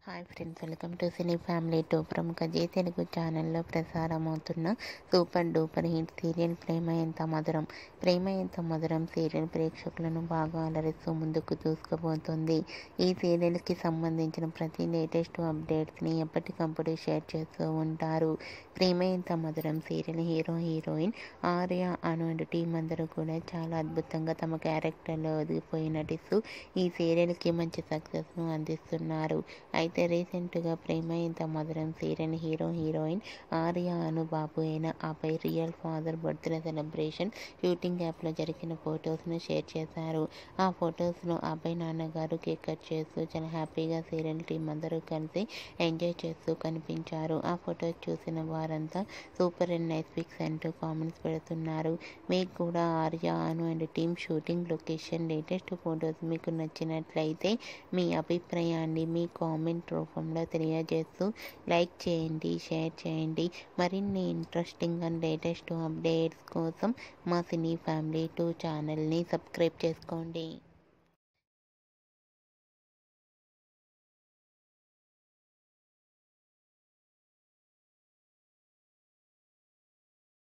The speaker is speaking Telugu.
hi friends welcome to cine family two ప్రముఖ జీ తెలుగు ఛానల్లో ప్రసారమవుతున్న super duper hit serial Prema Entha Madhuram ప్రేమ ఎంత మధురం సీరియల్ ప్రేక్షకులను బాగా అలరిస్తూ ముందుకు దూసుకుపోతుంది ఈ సీరియల్కి సంబంధించిన ప్రతి లేటెస్ట్ అప్డేట్స్ని ఎప్పటికప్పుడు షేర్ చేస్తూ ఉంటారు Prema Entha Madhuram serial hero heroine Arya Anu and team అందరూ కూడా చాలా అద్భుతంగా తమ క్యారెక్టర్లో ఒదిగిపోయి నటిస్తూ ఈ సీరియల్కి మంచి సక్సెస్ను అందిస్తున్నారు అయితే రీసెంట్గా Prema Intha Madhuram serial hero heroine Arya Anu బాబు అయిన ఆపై real father birthday celebration shooting యాప్లో జరిగిన ఫొటోస్ను షేర్ చేశారు ఆ ఫొటోస్లో అబ్బాయి నాన్నగారు కేక్ కట్ చేస్తూ చాలా హ్యాపీగా సీరియల్ టీం అందరూ కలిసి ఎంజాయ్ చేస్తూ కనిపించారు ఆ ఫొటోస్ చూసిన వారంతా సూపర్ అండ్ నైస్ పిక్స్ అంటూ కామెంట్స్ పెడుతున్నారు మీకు కూడా Arya Anu and team shooting location latest photos మీకు నచ్చినట్లయితే మీ అభిప్రాయాన్ని మీ కామెంట్ రూపంలో తెలియజేస్తూ లైక్ చేయండి షేర్ చేయండి మరిన్ని ఇంట్రెస్టింగ్ అండ్ లేటెస్ట్ అప్డేట్స్ కోసం మా సినీ ఫ్యామిలీ టూ ఛానల్ని సబ్స్క్రైబ్ చేసుకోండి